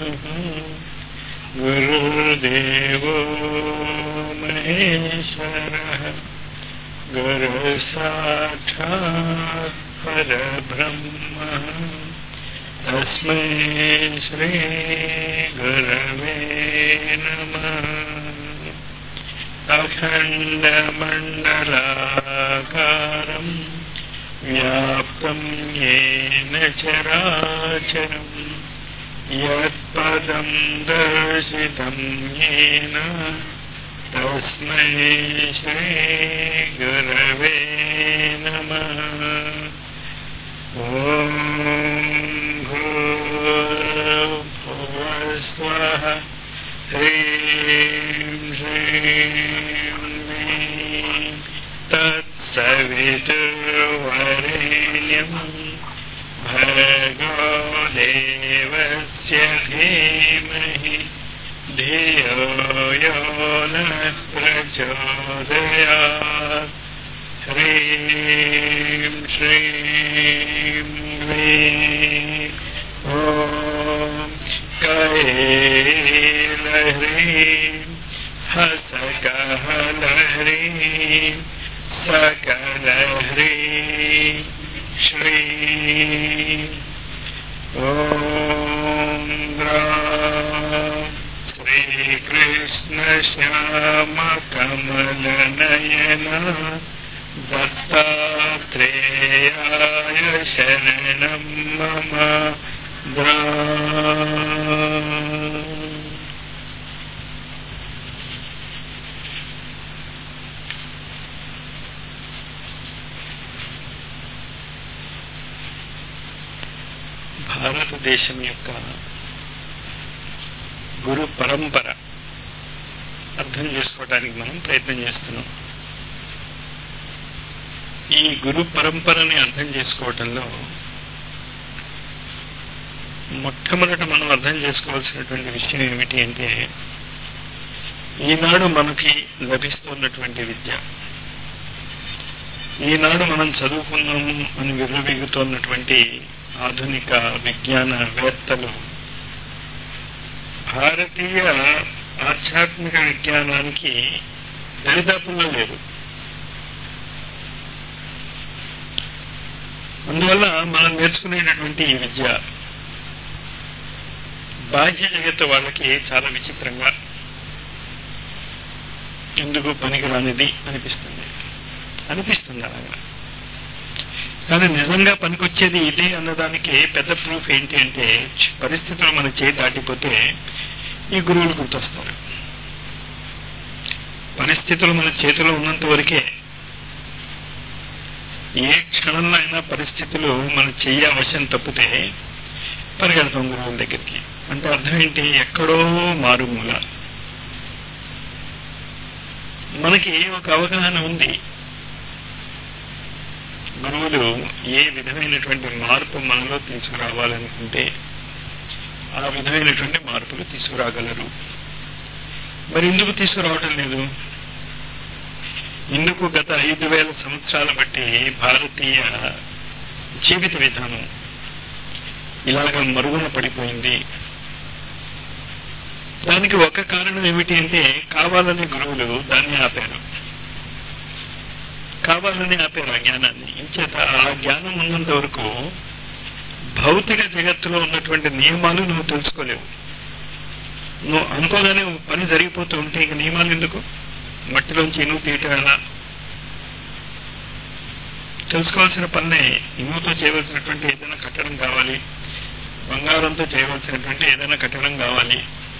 गुरुर्देवो महेश्वरः गुरुसाक्षात् परब्रह्म तस्मै श्रीगुरवे नमः अखण्डमण्डलाकारम् व्याप्तं येन चराचरम् यत्पदं दर्शितं येन तस्मै श्रीगुरवे नमः ॐ भूर्भुवस्वः ह्रीं श्रीं ह्रीं तत्सवितुर्वरेण्यम् भर्गो देवस्य धीमहि धियो यो नः प्रचोदयात् ह्रीं श्रीं ह्रीं ॐ कैलह्रीं हसकहलह्रीं सकलह्रीं श्रीं ॐ श्रीकृष्णश्यामकमलनयन दत्तात्रेयाय शरणं मम द्रा భారతదేశం యొక్క గురు పరంపర అర్థం చేసుకోవడానికి మనం ప్రయత్నం చేస్తున్నాం ఈ గురు పరంపరని అర్థం చేసుకోవటంలో మొట్టమొదట మనం అర్థం చేసుకోవాల్సినటువంటి విషయం ఏమిటి అంటే ఈనాడు మనకి లభిస్తున్నటువంటి విద్య ఈనాడు మనం చదువుకున్నాము అని విర్రవీగుతున్నటువంటి ఆధునిక విజ్ఞాన వేత్తలు భారతీయ ఆధ్యాత్మిక విజ్ఞానానికి దరిదాపుల్లో లేరు అందువల్ల మనం నేర్చుకునేటటువంటి ఈ విద్య బాహ్య జగత్తు వాళ్ళకి చాలా విచిత్రంగా ఎందుకు పనికిరానిది అనిపిస్తుంది అనిపిస్తుంది అలాగా కానీ నిజంగా పనికొచ్చేది ఇదే అన్నదానికి పెద్ద ప్రూఫ్ ఏంటి అంటే పరిస్థితులు మన చేయి దాటిపోతే ఈ గురువులు గుర్తొస్తారు పరిస్థితులు మన చేతిలో ఉన్నంత వరకే ఏ క్షణంలో అయినా పరిస్థితులు మన చెయ్యి అవశ్యం తప్పితే పరిగెడతాం గురువుల దగ్గరికి అంటే అర్థం ఏంటి ఎక్కడో మారుమూల మనకి ఒక అవగాహన ఉంది గురువులు ఏ విధమైనటువంటి మార్పు మనలో తీసుకురావాలనుకుంటే ఆ విధమైనటువంటి మార్పులు తీసుకురాగలరు మరి ఎందుకు తీసుకురావటం లేదు ఎందుకు గత ఐదు వేల సంవత్సరాల బట్టి భారతీయ జీవిత విధానం ఇలాగ మరుగున పడిపోయింది దానికి ఒక కారణం ఏమిటి అంటే కావాలని గురువులు దాన్ని ఆపారు కావాలని ఆపారు ఆ జ్ఞానాన్ని ఇంచేత ఆ జ్ఞానం ఉన్నంత వరకు భౌతిక జగత్తులో ఉన్నటువంటి నియమాలు నువ్వు తెలుసుకోలేవు నువ్వు అనుకోగానే పని జరిగిపోతూ ఉంటే ఇక నియమాలు ఎందుకు మట్టిలోంచి ఇనువు తీయటం ఎలా తెలుసుకోవాల్సిన పనే ఇనువుతో చేయవలసినటువంటి ఏదైనా కట్టడం కావాలి బంగారంతో చేయవలసినటువంటి ఏదైనా కట్టడం కావాలి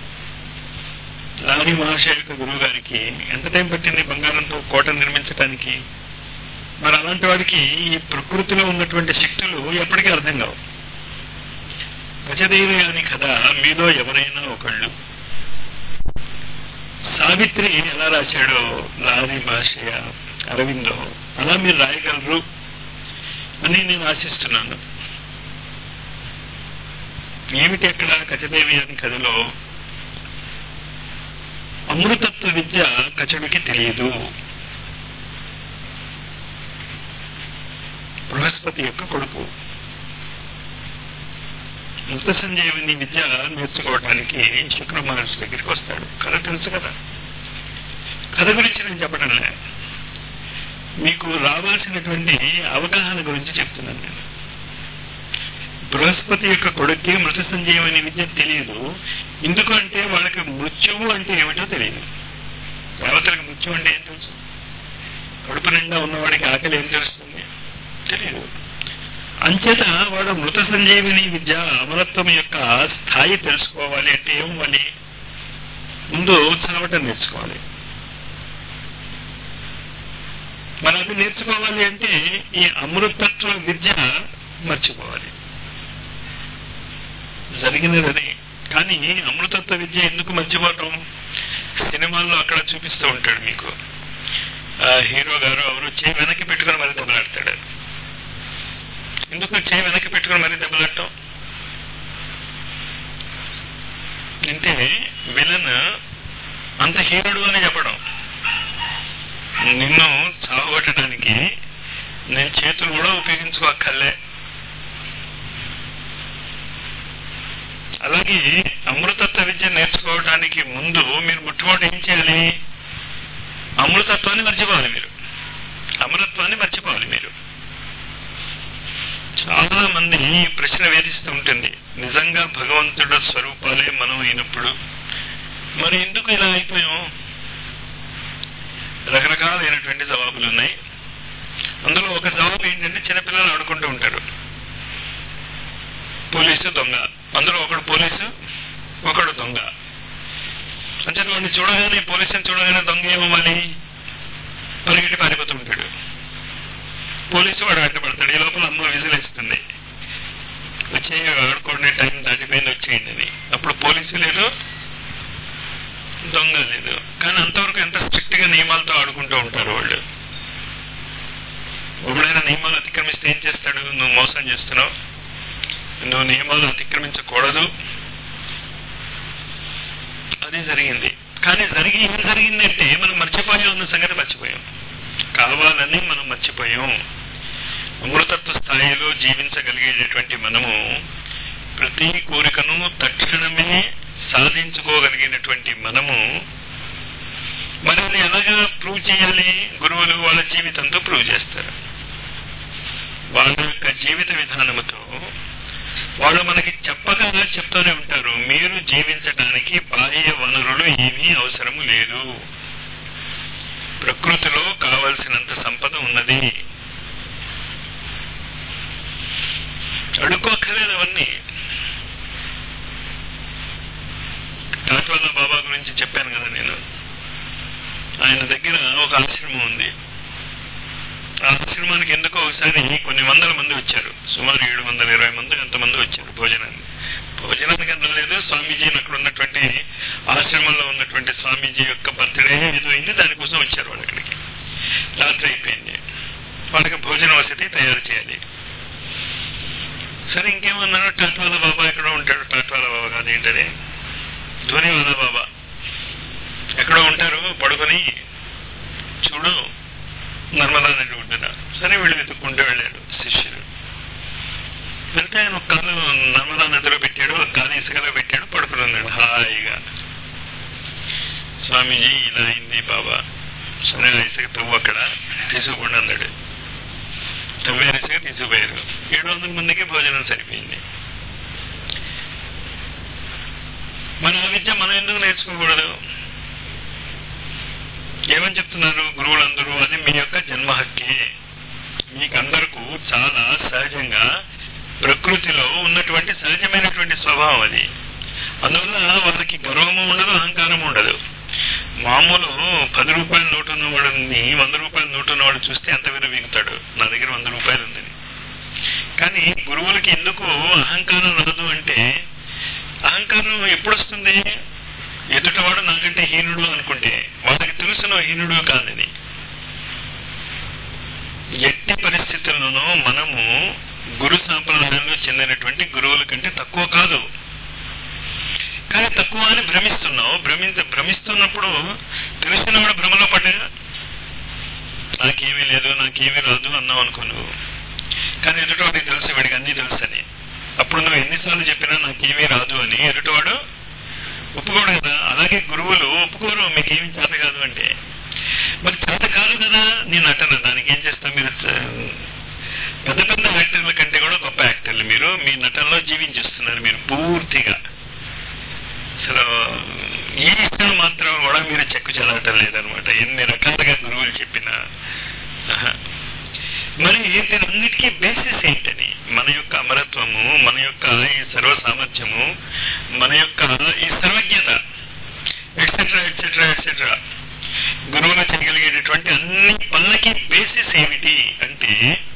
లారీ మహాశయ యొక్క గురువు గారికి ఎంత టైం పట్టింది బంగారంతో కోట నిర్మించడానికి మరి అలాంటి వాడికి ఈ ప్రకృతిలో ఉన్నటువంటి శక్తులు ఎప్పటికీ అర్థం కావు గజదేవి అని కదా మీలో ఎవరైనా ఒకళ్ళు సావిత్రి ఎలా రాశాడో లారీ భాషయ అరవిందో అలా మీరు రాయగలరు అని నేను ఆశిస్తున్నాను ఏమిటి అక్కడ కచదేవి అని కథలో అమృతత్వ విద్య కచడికి తెలియదు బృహస్పతి యొక్క కొడుకు మృత సంజీవిని విద్య నేర్చుకోవడానికి శుక్ర మహర్షి దగ్గరికి వస్తాడు కథ తెలుసు కదా కథ గురించి నేను చెప్పడం లే మీకు రావాల్సినటువంటి అవగాహన గురించి చెప్తున్నాను నేను బృహస్పతి యొక్క కొడుక్కి మృత సంజీవని విద్య తెలియదు ఎందుకంటే వాళ్ళకి మృత్యువు అంటే ఏమిటో తెలియదు దేవతలకు మృత్యు అంటే ఏం తెలుసు కడుపు నిండా ఉన్నవాడికి ఆకలి ఏం తెలుస్తుంది తెలియదు అంచేత వాడు మృత సంజీవిని విద్య అమరత్వం యొక్క స్థాయి తెలుసుకోవాలి అంటే ఏమవ్వాలి ముందు చావటం నేర్చుకోవాలి మరి అది నేర్చుకోవాలి అంటే ఈ అమృతత్వ విద్య మర్చిపోవాలి జరిగినది అదే కానీ అమృతత్వ విద్య ఎందుకు మర్చిపోవటం సినిమాల్లో అక్కడ చూపిస్తూ ఉంటాడు మీకు హీరో గారు ఎవరు చేయి వెనక్కి పెట్టుకుని మరి దెబ్బలాడతాడు ఎందుకు చేయి వెనక్కి పెట్టుకుని మరి దెబ్బలాడటం అంటే విలన్ అంత హీరోడు అని చెప్పడం నిన్ను చావగొట్టడానికి నేను చేతులు కూడా ఉపయోగించుకోక్కర్లే అలాగే అమృతత్వ విద్య నేర్చుకోవడానికి ముందు మీరు మొట్టమొదటి ఏం చేయాలి అమృతత్వాన్ని మర్చిపోవాలి మీరు అమరత్వాన్ని మర్చిపోవాలి మీరు చాలా మంది ఈ ప్రశ్న వేధిస్తూ ఉంటుంది నిజంగా భగవంతుడు స్వరూపాలే మనం అయినప్పుడు మరి ఎందుకు ఇలా అయిపోయాం రకరకాలైనటువంటి జవాబులు ఉన్నాయి అందులో ఒక జవాబు ఏంటంటే చిన్నపిల్లలు ఆడుకుంటూ ఉంటారు పోలీసు దొంగ అందులో ఒకడు పోలీసు ఒకడు దొంగ అంటే వాడిని చూడగానే పోలీసుని చూడగానే దొంగ ఏమవ్వాలి పరిగెట్టి పారిపోతూ ఉంటాడు పోలీసు వాడు అడ్డుపడతాడు ఈ లోపల అమ్మ విజిలేస్తుంది వచ్చే ఆడుకునే టైం దాటిపోయింది వచ్చేయండి అని అప్పుడు పోలీసు లేదు దొంగ లేదు కానీ అంతవరకు ఎంత స్ట్రిక్ట్ గా నియమాలతో ఆడుకుంటూ ఉంటారు వాళ్ళు ఒకడైనా నియమాలు అతిక్రమిస్తే ఏం చేస్తాడు నువ్వు మోసం చేస్తున్నావు నువ్వు నియమాలు అతిక్రమించకూడదు అది జరిగింది కానీ జరిగి ఏం జరిగిందంటే మనం మర్చిపోయాం అన్న సంగతి మర్చిపోయాం కావాలని మనం మర్చిపోయాం అమృతత్వ స్థాయిలో జీవించగలిగేటటువంటి మనము ప్రతి కోరికను తక్షణమే సాధించుకోగలిగినటువంటి మనము మరి అది ఎలాగా ప్రూవ్ చేయాలి గురువులు వాళ్ళ జీవితంతో ప్రూవ్ చేస్తారు వాళ్ళ యొక్క జీవిత విధానముతో వాళ్ళు మనకి చెప్పగా చెప్తూనే ఉంటారు మీరు జీవించడానికి బాహ్య వనరులు ఏమీ అవసరము లేదు ప్రకృతిలో కావలసినంత సంపద ఉన్నది అడుక్కోక్కర్లేదు అవన్నీ కాట్వాల బాబా గురించి చెప్పాను కదా నేను ఆయన దగ్గర ఒక ఆశ్రమం ఉంది ఆ ఆశ్రమానికి ఎందుకో ఒకసారి కొన్ని వందల మంది వచ్చారు సుమారు ఏడు వందల ఇరవై మంది ఎంతమంది వచ్చారు భోజనానికి భోజనానికి అంత లేదు స్వామీజీని అక్కడ ఉన్నటువంటి ఆశ్రమంలో ఉన్నటువంటి స్వామీజీ యొక్క బర్త్డే ఏదో అయింది దానికోసం వచ్చారు వాళ్ళు అక్కడికి రాత్రి అయిపోయింది వాళ్ళకి భోజన వసతి తయారు చేయాలి సరే ఇంకేమన్నాడు టాట్వాల బాబా ఎక్కడో ఉంటాడు టాట్వాల బాబా కాదు ఏంటది ధోనివాల బాబా ఎక్కడో ఉంటారు పడుకొని చూడు నర్మదా నది ఒడ్డున సరే వీళ్ళు వెతుక్కుంటూ వెళ్ళాడు శిష్యుడు వెళ్తే ఆయన ఒక కాలు నర్మదా నదిలో పెట్టాడు ఒక కాలు ఇసుకలో పెట్టాడు పడుకుని ఉన్నాడు హాయిగా స్వామీజీ ఇలా అయింది బాబా సరే ఆ ఇసుక తవ్వు అక్కడ తీసుకుపోండి అన్నాడు తవ్వారు ఇసుక తీసుకుపోయారు ఏడు వందల మందికి భోజనం సరిపోయింది మన ఆ విద్య మనం ఎందుకు నేర్చుకోకూడదు ఏమని చెప్తున్నారు గురువులందరూ అది మీ యొక్క జన్మ హక్కే మీకందరకు చాలా సహజంగా ప్రకృతిలో ఉన్నటువంటి సహజమైనటువంటి స్వభావం అది అందువల్ల వాళ్ళకి గర్వము ఉండదు అహంకారము ఉండదు మామూలు పది రూపాయల నోటు ఉన్నవాడిని వంద రూపాయల నోటు ఉన్నవాడు చూస్తే ఎంత విరవీగుతాడు నా దగ్గర వంద రూపాయలు ఉందని కానీ గురువులకి ఎందుకు అహంకారం రాదు అంటే అహంకారం ఎప్పుడు వస్తుంది ఎదుటవాడు నాకంటే హీనుడు అనుకుంటే వాళ్ళకి తెలుసును హీనుడు కాదని ఎట్టి పరిస్థితుల్లోనూ మనము గురు సాంప్రదాయంలో చెందినటువంటి గురువుల కంటే తక్కువ కాదు కానీ తక్కువ అని భ్రమిస్తున్నావు భ్రమించ భ్రమిస్తున్నప్పుడు తెలిసినవాడు భ్రమలో పడ్డా నాకేమీ లేదు నాకేమీ రాదు అన్నావు అనుకో నువ్వు కానీ ఎదుటివాడికి తెలుసు వీడికి అన్నీ తెలుసని అప్పుడు నువ్వు ఎన్నిసార్లు చెప్పినా నాకేమీ రాదు అని ఎదుటివాడు ఒప్పుకోడు కదా అలాగే గురువులు ఒప్పుకోరు మీకేమీ చేత కాదు అంటే మరి చేత కాదు కదా నేను నటన దానికి ఏం చేస్తా మీరు చ- పెద్ద పెద్ద యాక్టర్ల కంటే కూడా గొప్ప యాక్టర్లు మీరు మీ నటనలో జీవించేస్తున్నారు మీరు పూర్తిగా అసలు ఈ విషయం మాత్రం కూడా మీరు చెక్కు చెదరటం లేదనమాట ఎన్ని రకాలుగా గురువులు చెప్పినా ఆహా. మరి దీనన్నిటికీ బేసిస్ ఏంటని మన యొక్క అమరత్వము మన యొక్క ఈ సర్వ సామర్థ్యము మన యొక్క ఈ సర్వజ్ఞత ఎట్సెట్రా ఎట్సెట్రా ఎట్సెట్రా గురువులు చేయగలిగేటటువంటి అన్ని పనులకి బేసిస్ ఏమిటి అంటే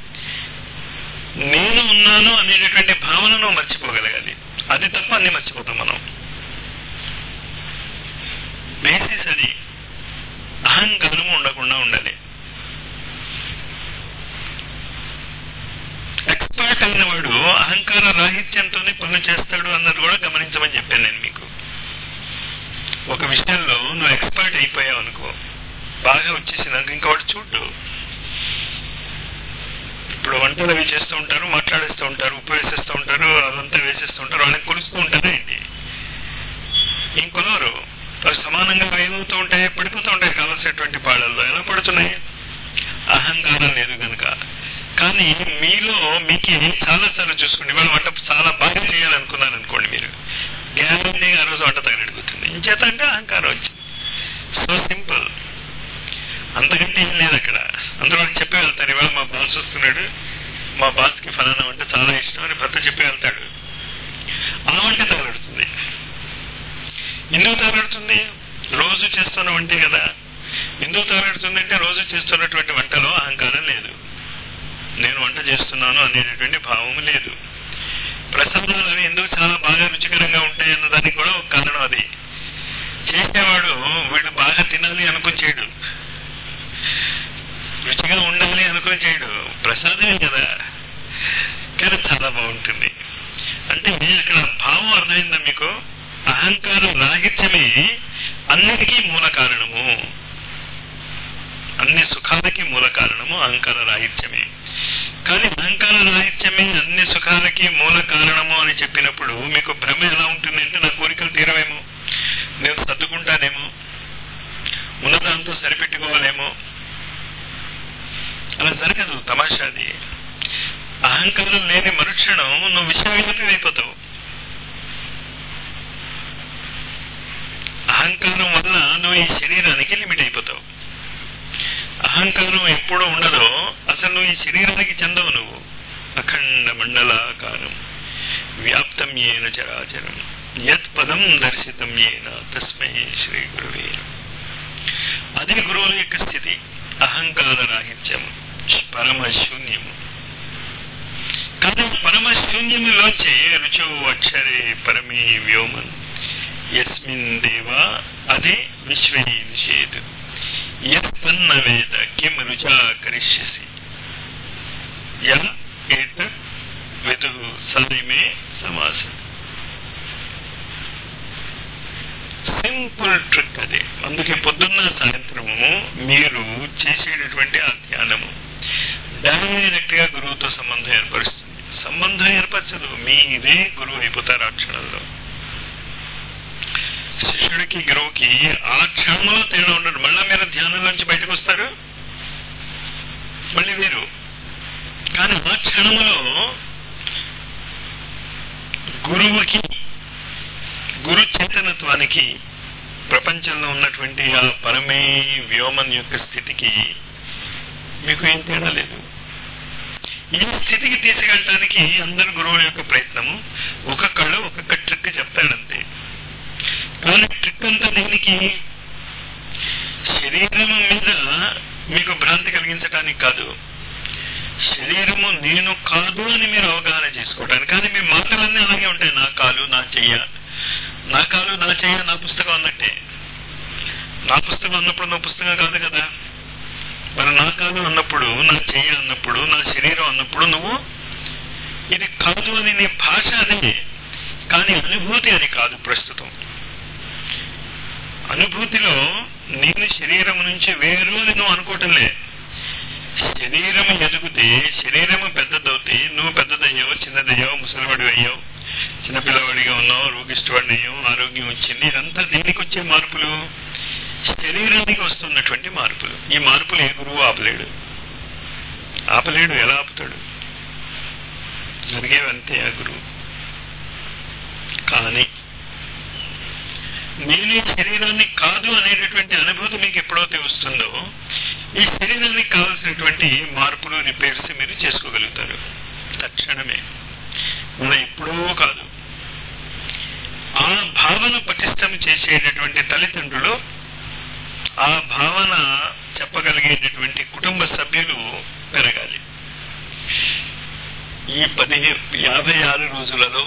నేను ఉన్నాను అనేటటువంటి భావనను మర్చిపోగలగాలి అది తప్ప అన్ని మర్చిపోతాం మనం బేసిస్ అది అహంకారము ఉండకుండా ఉండాలి ఎక్స్పర్ట్ అయిన వాడు అహంకార రాహిత్యంతోనే పనులు చేస్తాడు అన్నది కూడా గమనించమని చెప్పాను నేను మీకు ఒక విషయంలో నువ్వు ఎక్స్పర్ట్ అయిపోయావు అనుకో బాగా వచ్చేసినాక ఇంకా వాడు చూడు ఇప్పుడు వంటలు అవి చేస్తూ ఉంటారు మాట్లాడేస్తూ ఉంటారు ఉప్పు వేసేస్తూ ఉంటారు అదంతా వేసేస్తూ ఉంటారు వాళ్ళని కొలుస్తూ ఉంటారా ఏంటి ఏం కొలవరు అవి సమానంగా ఏమవుతూ ఉంటాయి పడిపోతూ ఉంటాయి కావలసినటువంటి పాడల్లో ఎలా పడుతున్నాయి అహంకారం లేదు కనుక కానీ మీలో మీకు చాలా సార్లు చూసుకోండి ఇవాళ వంట చాలా బాగా చేయాలనుకున్నారు అనుకోండి మీరు గ్యారంటీగా ఆ రోజు వంట తగలడిపోతుంది ఇంచేత అంటే అహంకారం వచ్చింది సో సింపుల్ అంతకంటే ఏం లేదు అక్కడ అందరూ వాళ్ళకి చెప్పి వెళ్తారు ఇవాళ మా బాస్ వస్తున్నాడు మా బాస్ కి ఫలానా వంట చాలా ఇష్టం అని భర్త చెప్పి వెళ్తాడు ఆ వంట తగలడుతుంది ఎందుకు తగలడుతుంది రోజు చేస్తున్న వంటే కదా ఎందుకు తగలడుతుంది అంటే రోజు చేస్తున్నటువంటి వంటలో అహంకారం లేదు నేను వంట చేస్తున్నాను అనేటటువంటి భావం లేదు ప్రసాదాలు అవి ఎందుకు చాలా బాగా రుచికరంగా ఉంటాయి అన్న దానికి కూడా ఒక కారణం అది చేసేవాడు వీళ్ళు బాగా తినాలి అనుకుని చేయడు రుచిగా ఉండాలి అనుకుని చేయడు ప్రసాదమే కదా కానీ చాలా బాగుంటుంది అంటే అక్కడ భావం అర్థమైందా మీకు అహంకారం రాహిత్యమే అన్నిటికీ మూల కారణము అన్ని సుఖాలకి మూల కారణము అహంకార రాహిత్యమే కానీ అహంకార రాహిత్యమే అన్ని సుఖాలకి మూల కారణము అని చెప్పినప్పుడు మీకు భ్రమ ఎలా ఉంటుంది అంటే నా కోరికలు తీరవేమో నేను సర్దుకుంటానేమో ఉన్నదాంతో సరిపెట్టుకోవాలేమో అలా జరగదు తమాషాది అహంకారం లేని మరుక్షణం నువ్వు విశ్వవ్యాపి అయిపోతావు అహంకారం వల్ల నువ్వు ఈ శరీరానికి లిమిట్ అయిపోతావు అహంకారం ఎప్పుడు ఉండదో అసలు నువ్వు ఈ శరీరానికి చెందవు నువ్వు అఖండ మండలాకారం వ్యాప్తం ఏన చరాచరం యత్ పదం దర్శితం ఏన తస్మై శ్రీ గురువే అదే గురువుల యొక్క స్థితి అహంకార రాహిత్యం పరమ శూన్యము కానీ పరమ శూన్యములోంచే రుచో అక్షరే పరమే వ్యోమన్ యస్మిన్ దేవా అదే విశ్వే నిషేధు యన్న వేద కిం రుచా కరిష్యసి యా ఏత విదు సదైమే సమాసం సింపుల్ ట్రిక్ అది అందుకే పొద్దున్న సాయంత్రము మీరు చేసేటటువంటి ఆ ధ్యానము డైరెక్ట్ గా గురువుతో సంబంధం ఏర్పరుస్తుంది సంబంధం ఏర్పరచదు మీరే గురువు అయిపోతారు ఆ క్షణంలో శిష్యుడికి గురువుకి ఆ క్షణంలో తేడా ఉండదు మళ్ళా మీరు ధ్యానంలోంచి బయటకు వస్తారు మళ్ళీ వేరు కానీ ఆ క్షణంలో గురువుకి గురు చైతన్యత్వానికి ప్రపంచంలో ఉన్నటువంటి ఆ పరమే వ్యోమన్ యొక్క స్థితికి మీకు ఏం తేడా లేదు ఈ స్థితికి తీసుకెళ్ళడానికి అందరు గురువుల యొక్క ప్రయత్నము ఒక్కొక్కళ్ళు ఒక్కొక్క ట్రిక్ చెప్తాడంతే కానీ ట్రిక్ అంతా దేనికి శరీరం మీద మీకు భ్రాంతి కలిగించడానికి కాదు శరీరము నేను కాదు అని మీరు అవగాహన చేసుకోవడానికి కానీ మీ మాటలన్నీ అలాగే ఉంటాయి నా కాలు నా చెయ్య నా కాలు నా చెయ్య నా పుస్తకం అన్నట్టే నా పుస్తకం అన్నప్పుడు నా పుస్తకం కాదు కదా మరి నా కాలు అన్నప్పుడు నా చెయ్యి అన్నప్పుడు నా శరీరం అన్నప్పుడు నువ్వు ఇది కాదు అని నీ భాష అదే కానీ అనుభూతి అది కాదు ప్రస్తుతం అనుభూతిలో నేను శరీరం నుంచి వేరు అని నువ్వు అనుకోవటంలే శరీరము ఎదుగుతే శరీరము పెద్దదవుతే నువ్వు పెద్దదయ్యావు అయ్యావు చిన్నదయ్యావు ముసలివాడు అయ్యావు చిన్నపిల్లవాడిగా ఉన్నావు రోగిష్టివాడిని అయ్యావు ఆరోగ్యం వచ్చింది ఇదంతా దేనికి వచ్చే మార్పులు శరీరానికి వస్తున్నటువంటి మార్పులు ఈ మార్పులు ఏ గురువు ఆపలేడు ఆపలేడు ఎలా ఆపుతాడు జరిగేవంతే ఆ గురువు కానీ నేను ఈ శరీరాన్ని కాదు అనేటటువంటి అనుభూతి మీకు ఎప్పుడైతే వస్తుందో ఈ శరీరానికి కావలసినటువంటి మార్పులు రిపేర్స్ మీరు చేసుకోగలుగుతారు తక్షణమే మన ఎప్పుడో కాదు ఆ భావన పటిష్టం చేసేటటువంటి తల్లిదండ్రులు ఆ భావన చెప్పగలిగేటటువంటి కుటుంబ సభ్యులు పెరగాలి ఈ పదిహే యాభై ఆరు రోజులలో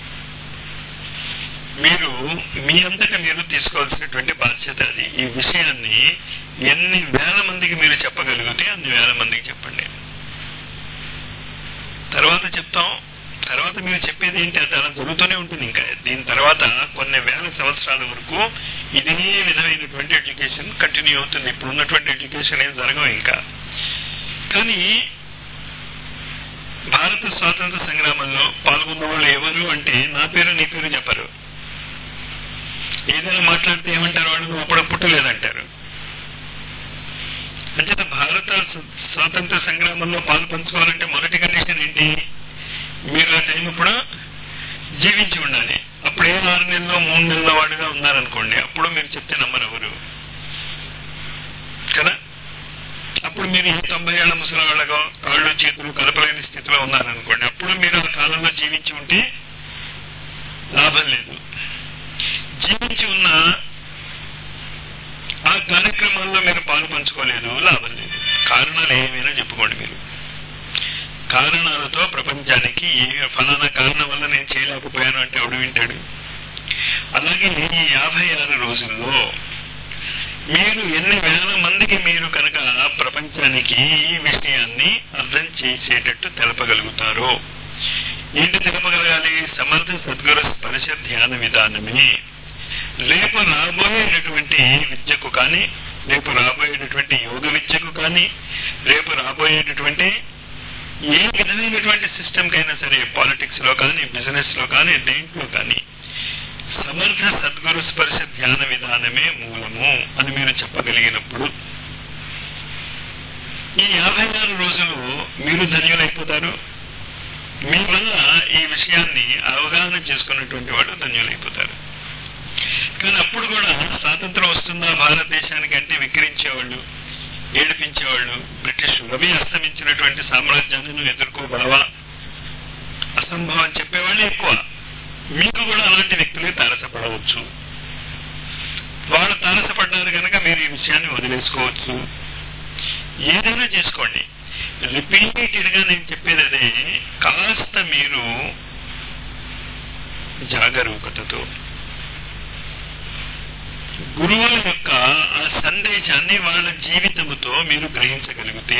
మీరు మీ అంతటా మీరు తీసుకోవాల్సినటువంటి బాధ్యత అది ఈ విషయాన్ని ఎన్ని వేల మందికి మీరు చెప్పగలిగితే అన్ని వేల మందికి చెప్పండి తర్వాత చెప్తాం తర్వాత మీరు చెప్పేది ఏంటి అది అలా జరుగుతూనే ఉంటుంది ఇంకా దీని తర్వాత కొన్ని వేల సంవత్సరాల వరకు ఇదే విధమైనటువంటి ఎడ్యుకేషన్ కంటిన్యూ అవుతుంది ఇప్పుడు ఉన్నటువంటి ఎడ్యుకేషన్ ఏం జరగవు ఇంకా కానీ భారత స్వాతంత్ర సంగ్రామంలో పాల్గొన్న వాళ్ళు ఎవరు అంటే నా పేరు నీ పేరు చెప్పరు ఏదైనా మాట్లాడితే ఏమంటారు వాళ్ళు నువ్వు అప్పుడు పుట్టలేదంటారు అంటే భారత స్వాతంత్ర సంగ్రామంలో పాలు పంచుకోవాలంటే మొదటి కండిషన్ ఏంటి మీరు ఆ టైం ఇప్పుడు జీవించి ఉండాలి అప్పుడే ఆరు నెలలో మూడు నెలల వాడుగా ఉన్నారనుకోండి అప్పుడు మీరు చెప్తే నమ్మరు ఎవరు కదా అప్పుడు మీరు ఈ తొంభై ఏళ్ల ముసలివాళ్ళగా కాళ్ళు చేతులు కలపలేని స్థితిలో ఉన్నారనుకోండి అప్పుడు మీరు ఆ కాలంలో జీవించి ఉంటే లాభం లేదు జీవించి ఉన్న ఆ కార్యక్రమాల్లో మీరు పాలు పంచుకోలేదు లాభం లేదు కారణాలు ఏమైనా చెప్పుకోండి మీరు కారణాలతో ప్రపంచానికి ఏ ఫలానా కారణం వల్ల నేను చేయలేకపోయాను అంటే ఎవడు వింటాడు అలాగే ఈ యాభై ఆరు రోజుల్లో మీరు ఎన్ని వేల మందికి మీరు కనుక ప్రపంచానికి ఈ విషయాన్ని అర్థం చేసేటట్టు తెలపగలుగుతారో ఏంటి తెలపగలగాలి సమర్థ సద్గురు స్పర్శ ధ్యాన విధానమే రేపు రాబోయేటటువంటి విద్యకు కానీ రేపు రాబోయేటటువంటి యోగ విద్యకు కానీ రేపు రాబోయేటటువంటి ఏ విధమైనటువంటి సిస్టమ్ కైనా సరే పాలిటిక్స్ లో కానీ బిజినెస్ లో కానీ దేంట్లో కానీ సమర్థ సద్గురు స్పర్శ ధ్యాన విధానమే మూలము అని మీరు చెప్పగలిగినప్పుడు ఈ యాభై ఆరు రోజులు మీరు ధన్యులైపోతారు మీ వల్ల ఈ విషయాన్ని అవగాహన చేసుకున్నటువంటి వాడు ధన్యులైపోతారు కానీ అప్పుడు కూడా స్వాతంత్రం వస్తుందా భారతదేశానికి అంటే విక్రించేవాళ్ళు ఏడిపించేవాళ్ళు బ్రిటిష్ రవి అస్తమించినటువంటి సామ్రాజ్యాన్ని నువ్వు ఎదుర్కోగలవా అసంభవం చెప్పేవాళ్ళు ఎక్కువ మీకు కూడా అలాంటి వ్యక్తులే తారసపడవచ్చు వాళ్ళు తారసపడ్డారు కనుక మీరు ఈ విషయాన్ని వదిలేసుకోవచ్చు ఏదైనా చేసుకోండి రిపీటెడ్ గా నేను చెప్పేది అదే కాస్త మీరు జాగరూకతతో గురువుల యొక్క ఆ సందేశాన్ని వాళ్ళ జీవితముతో మీరు గ్రహించగలిగితే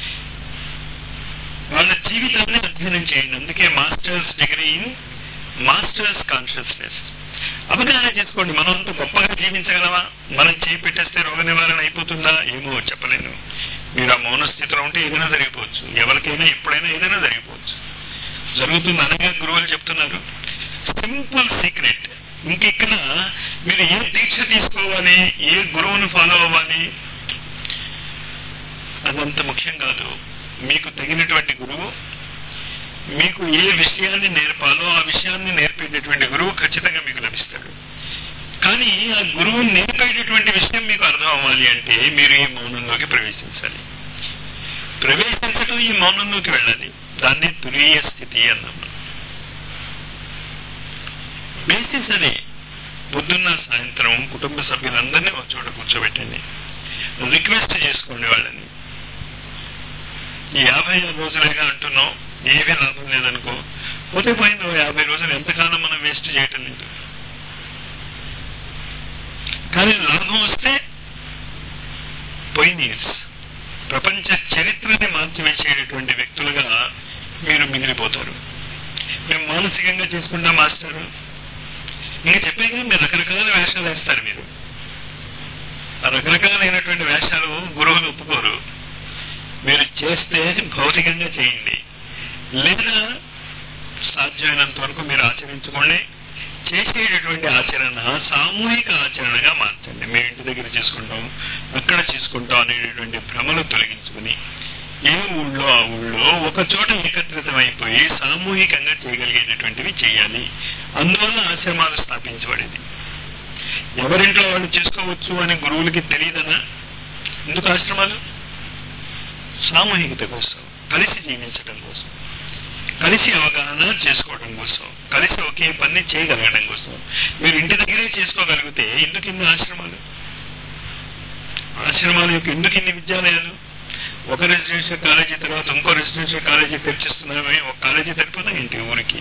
వాళ్ళ జీవితాన్ని అధ్యయనం చేయండి అందుకే masters degree in masters consciousness అవగాహన చేసుకోండి మనం అంత గొప్పగా జీవించగలమా మనం చేయి పెట్టేస్తే రోగ నివారణ అయిపోతుందా ఏమో చెప్పలేను మీరు ఆ మౌన స్థితిలో ఉంటే ఏదైనా జరిగిపోవచ్చు ఎవరికైనా ఎప్పుడైనా ఏదైనా జరిగిపోవచ్చు జరుగుతుంది అనగా గురువులు చెప్తున్నారు సింపుల్ సీక్రెట్ ఇంకెక్కడ మీరు ఏ దీక్ష తీసుకోవాలి ఏ గురువును ఫాలో అవ్వాలి అదంత ముఖ్యం కాదు మీకు తగినటువంటి గురువు మీకు ఏ విషయాన్ని నేర్పాలో ఆ విషయాన్ని నేర్పేటటువంటి గురువు ఖచ్చితంగా మీకు లభిస్తాడు కానీ ఆ గురువు నేర్పేటటువంటి విషయం మీకు అర్థం అవ్వాలి అంటే మీరు ఈ మౌనంలోకి ప్రవేశించాలి ప్రవేశించడం ఈ మౌనంలోకి వెళ్ళాలి దాన్ని తురీయ స్థితి అన్నాం బేసిస్ అదే పొద్దున్న సాయంత్రం కుటుంబ సభ్యులందరినీ ఒక చోట కూర్చోబెట్టండి రిక్వెస్ట్ చేసుకోండి వాళ్ళని ఈ యాభై రోజులేగా అంటున్నాం ఏమీ లాభం లేదనుకో పోతే పోయింది యాభై రోజులు ఎంతకాలం మనం వేస్ట్ చేయటం లేదు కానీ లాభం వస్తే పోయినీస్ ప్రపంచ చరిత్రని మార్చివేసేటటువంటి వ్యక్తులుగా మీరు మిగిలిపోతారు మేము మానసికంగా చేసుకుంటాం మాస్టర్ ఇంకా చెప్పాక మీరు రకరకాల వేషాలు వేస్తారు మీరు ఆ రకరకాలైనటువంటి వేషాలు గురువులు ఒప్పుకోరు మీరు చేస్తే భౌతికంగా చేయండి లేదా సాధ్యమైనంత వరకు మీరు ఆచరించుకోండి చేసేటటువంటి ఆచరణ సామూహిక ఆచరణగా మార్చండి మీ ఇంటి దగ్గర చేసుకుంటాం అక్కడ చేసుకుంటాం అనేటటువంటి భ్రమలు తొలగించుకుని ఏ ఊళ్ళో ఆ ఊళ్ళో ఒక చోట ఏకత్రితమైపోయి సామూహికంగా చేయగలిగేటటువంటివి చేయాలి అందువల్ల ఆశ్రమాలు స్థాపించబడేది ఎవరింట్లో వాళ్ళు చేసుకోవచ్చు అని గురువులకి తెలియదన్నా ఎందుకు ఆశ్రమాలు సామూహికత కోసం కలిసి జీవించడం కోసం కలిసి అవగాహన చేసుకోవడం కోసం కలిసి ఒకే పని చేయగలగడం కోసం మీరు ఇంటి దగ్గరే చేసుకోగలిగితే ఎందుకు ఇన్ని ఆశ్రమాలు ఆశ్రమాలు యొక్క ఎందుకు ఇన్ని విద్యాలయాలు ఒక రెసిడెన్షియల్ కాలేజీ తర్వాత ఇంకో రెసిడెన్షియల్ కాలేజీ తెరిచిస్తున్నామే ఒక కాలేజీ తెరిపోదా ఏంటి ఊరికి